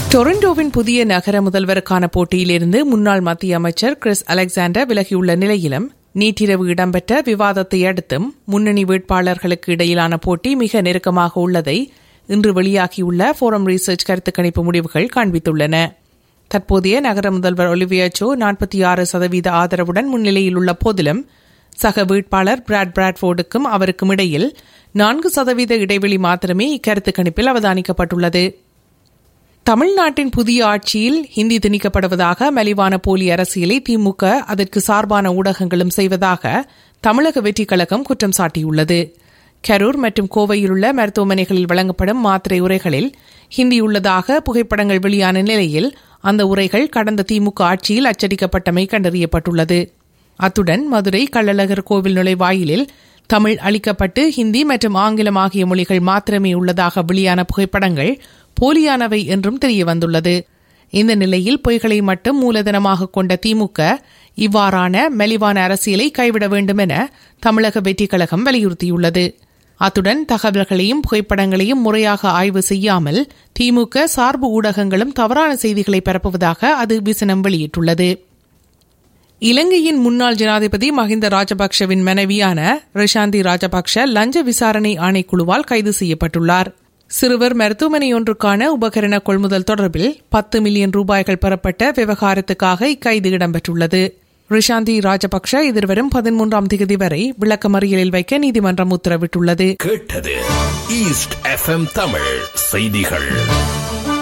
டொரண்டோவின் புதிய நகர முதல்வருக்கான போட்டியிலிருந்து முன்னாள் மத்திய அமைச்சர் கிறிஸ் அலெக்சாண்டர் விலகியுள்ள நிலையிலும் நேற்றிரவு இடம்பெற்ற விவாதத்தை அடுத்தும் முன்னணி வேட்பாளர்களுக்கு இடையிலான போட்டி மிக நெருக்கமாக உள்ளதை இன்று வெளியாகியுள்ள ஃபோரம் ரிசர்ச் கருத்து கணிப்பு முடிவுகள் காண்பித்துள்ளன தற்போதைய நகர முதல்வர் ஒலிவியா சோ நாற்பத்தி ஆறு சதவீத ஆதரவுடன் முன்னிலையில் உள்ள போதிலும் சக வேட்பாளர் பிராட் பிராட்ஃபோர்டுக்கும் அவருக்கும் இடையில் நான்கு சதவீத இடைவெளி மாத்திரமே இக்கருத்து கணிப்பில் அவதானிக்கப்பட்டுள்ளது தமிழ்நாட்டின் புதிய ஆட்சியில் ஹிந்தி திணிக்கப்படுவதாக மலிவான போலி அரசியலை திமுக அதற்கு சார்பான ஊடகங்களும் செய்வதாக தமிழக வெற்றிக் கழகம் குற்றம் சாட்டியுள்ளது கரூர் மற்றும் கோவையில் உள்ள மருத்துவமனைகளில் வழங்கப்படும் மாத்திரை உரைகளில் ஹிந்தி உள்ளதாக புகைப்படங்கள் வெளியான நிலையில் அந்த உரைகள் கடந்த திமுக ஆட்சியில் அச்சடிக்கப்பட்டமை கண்டறியப்பட்டுள்ளது அத்துடன் மதுரை கள்ளழகர் கோவில் நுழைவாயிலில் தமிழ் அளிக்கப்பட்டு ஹிந்தி மற்றும் ஆங்கிலம் ஆகிய மொழிகள் மாத்திரமே உள்ளதாக வெளியான புகைப்படங்கள் போலியானவை என்றும் தெரியவந்துள்ளது இந்த நிலையில் பொய்களை மட்டும் மூலதனமாக கொண்ட திமுக இவ்வாறான மெலிவான அரசியலை கைவிட வேண்டும் என தமிழக வெற்றிக் கழகம் வலியுறுத்தியுள்ளது அத்துடன் தகவல்களையும் புகைப்படங்களையும் முறையாக ஆய்வு செய்யாமல் திமுக சார்பு ஊடகங்களும் தவறான செய்திகளை பரப்புவதாக அது விசனம் வெளியிட்டுள்ளது இலங்கையின் முன்னாள் ஜனாதிபதி மஹிந்த ராஜபக்ஷவின் மனைவியான ரிஷாந்தி ராஜபக்ஷ லஞ்ச விசாரணை ஆணைக்குழுவால் கைது செய்யப்பட்டுள்ளார் சிறுவர் மருத்துவமனை ஒன்றுக்கான உபகரண கொள்முதல் தொடர்பில் பத்து மில்லியன் ரூபாய்கள் பெறப்பட்ட விவகாரத்துக்காக இக்கைது இடம்பெற்றுள்ளது ரிஷாந்தி ராஜபக்ஷ எதிர்வரும் பதிமூன்றாம் தேதி வரை விளக்கமறியலில் வைக்க நீதிமன்றம் உத்தரவிட்டுள்ளது கேட்டது ஈஸ்ட் எஃப்எம் தமிழ் செய்திகள்